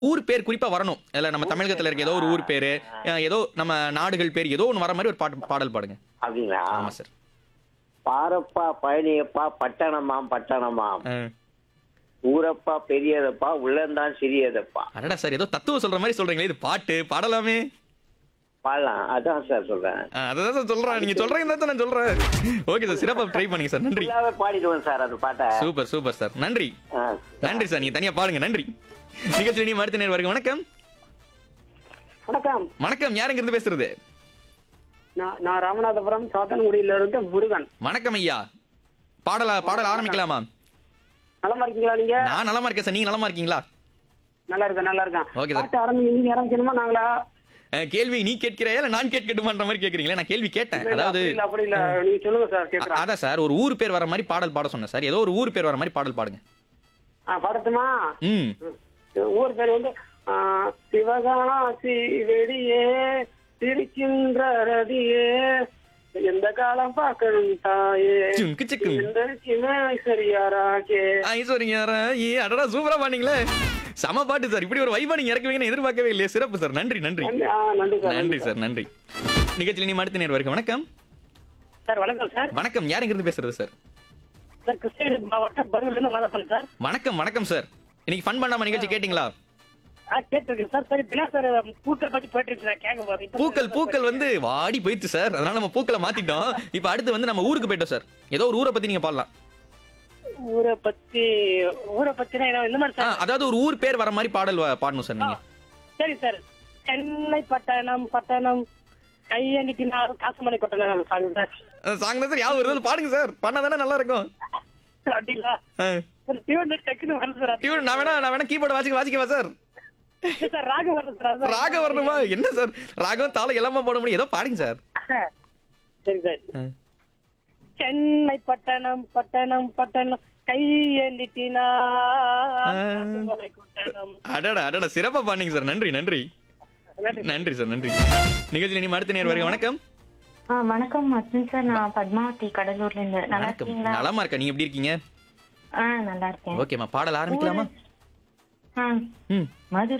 ஊர் பேர் குறிப்பா வரணும் இல்ல நம்ம தமிழகத்துல இருக்க ஏதோ ஒரு ஊர் பேரு அஹ், ஏதோ நம்ம நாடுகள் பேர் ஏதோ ஒன்று வர மாதிரி ஒரு பாட்டு பாடல் பாடுங்க அப்படிங்களா ஆமா சார் பாரப்பா பழனியப்பா பட்டணமாம் பட்டணமாம் அஹ், ஊரப்பா பெரியதப்பா உள்ளந்தான் சிறியதப்பா அடடா சார் ஏதோ தத்துவம் சொல்ற மாதிரி சொல்றீங்களே இது பாட்டு பாடலாமே பாடலாம் அதான் சார் சொல்றேன் அஹ், அதான் சார் சொல்றேன் நீங்க சொல்றீங்க தான் நான் சொல்றேன் ஓகே சார் சிறப்பா ட்ரை பண்ணுங்க சார் நன்றி ஃபுல்லாவே பாடிடுவேன் சார் அந்த பாட்டை சூப்பர் சூப்பர் சார் நன்றி ஆ, நன்றி சார் நீங்க தனியா பாடுங்க நன்றி நிகழ்ச்சி நீ மறுத்த நேர் வருங்க வணக்கம் வணக்கம் வணக்கம் யாருங்க இருந்து பேசுறது நான் நான் ராமநாதபுரம் சாத்தன்குடியில இருந்து முருகன் வணக்கம் ஐயா பாடல பாடல் ஆரம்பிக்கலாமா நலமா இருக்கீங்களா நீங்க நான் நலமா இருக்கேன் சார் நீங்க நலமா இருக்கீங்களா நல்லா இருக்கேன் நல்லா இருக்கேன் Okay, sir. பாட்டு ஆரம்பிங்க நீங்க ஆரம்பிக்கணுமா நாங்களா அஹ், கேள்வி நீ கேட்கிறையா இல்ல நான் கேட்கட்டுமான்ற மாதிரி கேக்குறீங்களா நான் கேள்வி கேட்டேன் இல்ல, இல்ல, அதாவது அப்படி இல்ல அப்படி இல்ல நீங்க சொல்லுங்க சார் அ- கேக்குறேன் அதான் சார் ஒரு ஊர் பேர் வர மாதிரி பாடல் பாட சொன்னேன் சார் ஏதோ ஒரு ஊர் பேர் வர மாதிரி பாடல் பாடுங்க ஆ பாடட்டுமா ம் ஊர் பேர் வந்து ஆ, சிவகாசி வெடியே சிரிக்கின்ற ரதியே எந்த காலம் பார்க்கணும் தாயே சும்கு சிக்கும். எந்த சின்ன சரியாராகே ஐஸ்வர்யா ஏ அடடா சூப்பரா பாடுங்களே சம பாட்டு சார் இப்படி ஒரு வைபா நீங்க இறக்குவீங்கன்னு எதிர்பார்க்கவே இல்லையே சிறப்பு சார் நன்றி நன்றி ஆ, நன்றி சார் நன்றி சார் நன்றி நிகழ்ச்சியில் நீ அடுத்த நேர் வரைக்கும் வணக்கம் சார் வணக்கம் சார் வணக்கம் யாருங்க இருந்து பேசுறது சார் சார் கிருஷ்ணகிரி மாவட்டம் பருவில இருந்து மாதப்பன் சார் வணக்கம் வணக்கம் சார் இன்னைக்கு ஃபன் பண்ணாம நிகழ்ச்சி கேட்டிங்களா ஆ கேட்டிருக்கேன் சார் சரி பின்னா சார் பூக்கள் பத்தி போயிட்டு இருக்கு சார் கேட்க போறேன் பூக்கள் பூக்கள் வந்து வாடி போயிடுச்சு சார் அதனால நம்ம பூக்களை மாத்திட்டோம் இப்போ அடுத்து வந்து நம்ம ஊருக்கு போயிட்டோம் சார் ஏதோ ஒரு ஊரை பத்தி நீங்க பாடலாம் ஊரை பத்தி ஊரை பத்தினா என்ன இந்த மாதிரி ஆ, சார் அதாவது ஒரு ஊர் பேர் வர மாதிரி பாடல் வ- பாடணும் சார் நீங்க சரி சார் சென்னை பட்டணம் பட்டணம் கையணிக்கினார் காசுமணி கொட்டணம் சாங் சார் சாங் தான் சார் யாவது வருது பாடுங்க சார் பண்ணாதானே நல்லா இருக்கும் அப்படிங்களா சார் டியூன் டக்குன்னு வருது சார் டியூன் நான் வேணா நான் வேணா கீபோர்டு வாசிக்க வாசிக்கவா சார் அது சார் ராகம் வருது சார் அதான். ராக வரணுமா என்ன சார் ராகம் தாளம் எல்லாமே போட முடியும் ஏதோ பாடுங்க சார் சரி சார் ஆ. சென்னை பட்டணம் பட்டணம் பட்டணம் கையெழுத்தினார் கொட்டணம் அடடா அடடா சிறப்பா பாடுங்க சார் நன்றி நன்றி நன்றி. நன்றி சார் நன்றி நிகழ்ச்சியில் நீ அடுத்த நேர் வரைக்கும் வணக்கம் ஆ வணக்கம் அர்ஜுன் சார் நான் பத்மாவதி கடலூர்ல இருந்து நல்லா வணக்கம் இருக்கீங்களா நலமா இருக்கா நீங்க எப்படி இருக்கீங்க ஆ நல்லா இருக்கேன் ஓகேம்மா பாடல் ஆரம்பிக்கலாமா ஆ ம் மதுரை